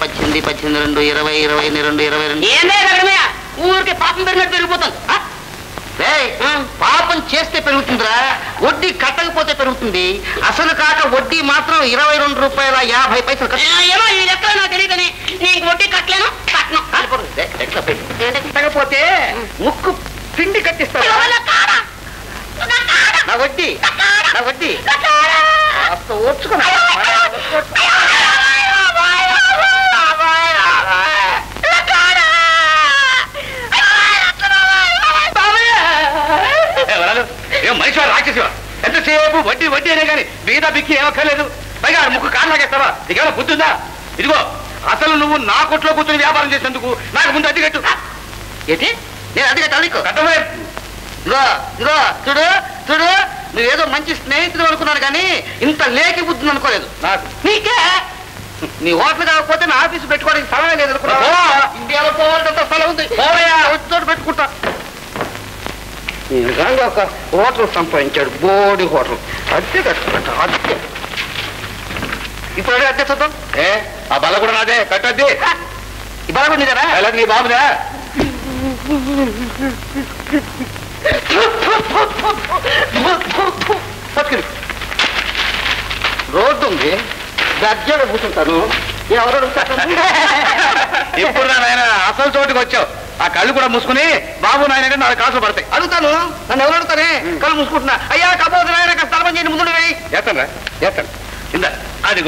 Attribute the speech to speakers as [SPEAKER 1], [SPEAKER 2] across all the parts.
[SPEAKER 1] పద్దెనిమిది పద్దెనిమిది రెండు ఇరవై ఇరవై రెండు ఇరవై రెండు
[SPEAKER 2] ఏందే కడమయ్య ఊరికి పాపం పెరిగినట్టు పెరిగిపోతుంది ఆ?
[SPEAKER 1] రేయ్, పాపం చేస్తే పెరుగుతుందిరా వడ్డీ కట్టకపోతే పెరుగుతుంది అసలు కాక వడ్డీ మాత్రం ఇరవై రెండు రూపాయల యాభై పైసలు కట్టు.
[SPEAKER 2] ఏ- ఏమో ఈ లెక్కలో నాకు తెలియదని నీకు వడ్డీ కట్టలేను కట్టను
[SPEAKER 1] రే, ఎట్లా పెట్టు. కట్టకపోతే ముక్కు పిండి కట్టిస్తాను నా వడ్డీ నా వడ్డీ కాస్త ఓర్చుకున్నా
[SPEAKER 3] ఏం మనిషి రాక్షసివా ఎంతసేపు వడ్డీ వడ్డీ అనే కానీ మీద బిక్కి ఏమక్కర్లేదు పైగా ముక్కు కాలు లాగేస్తావా నీకేమైనా బుద్ధుందా ఇదిగో అసలు నువ్వు నా కొట్లో కూర్చొని వ్యాపారం చేసేందుకు నాకు ముందు అద్దె కట్టు
[SPEAKER 1] ఏంటి నేను అది కట్టాలి నీకు.
[SPEAKER 3] కట్టమే
[SPEAKER 1] ఇదిగో ఇదిగో చూడు చూడు నువ్వేదో మంచి స్నేహితుడు అనుకున్నాను కానీ ఇంత లేకి బుద్ధి అనుకోలేదు
[SPEAKER 3] నాకు
[SPEAKER 1] నీకే నీ హోటల్ కాకపోతే నా ఆఫీసు పెట్టుకోవడానికి స్థలమే లేదు అనుకున్నా
[SPEAKER 3] ఓ!
[SPEAKER 1] ఇండియాలో పోవాలంటే స్థలం ఉంది
[SPEAKER 3] పోవయ్యా.
[SPEAKER 1] వచ్చి చోటు పెట్టుకుంటా ఈ విధంగా ఒక హోటల్ సంపాదించాడు బోడి హోటల్ అద్దె కట్టుకుంటా అద్దె ఇప్పుడు అడిగి అద్దె చూద్దాం
[SPEAKER 3] ఏ ఆ బల్ల కూడా నాదే కట్టద్ది
[SPEAKER 1] ఇవాళ కూడా నీదేనా?
[SPEAKER 3] ఎలా నీ బాబుదా
[SPEAKER 1] పట్టుకుని రోడ్డు ఉంది గజ్జలు కూర్చుంటాను ఎవరు అడుగుతారు?
[SPEAKER 3] ఇప్పుడు నా నాయన అసలు చోటుకి వచ్చావు ఆ కళ్ళు కూడా మూసుకుని బాబు నాయన అంటే నాలుగు కాసులు పడతాయి
[SPEAKER 1] అడుగుతాను నన్ను ఎవరు అడుగుతానే కళ్ళు మూసుకుంటున్నా అయ్యా కబోదు నాయన కాస్త స్థలం చేయండి ముందు వేయి
[SPEAKER 3] చేస్తాను రా చేస్తాను ఇందా అదిగో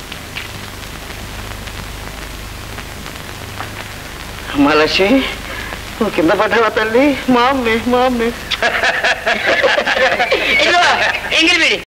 [SPEAKER 1] మలసి నువ్వు కింద పడ్డావా తల్లి మా అమ్మే మా అమ్మే
[SPEAKER 2] ఇదిగో ఎంగిలి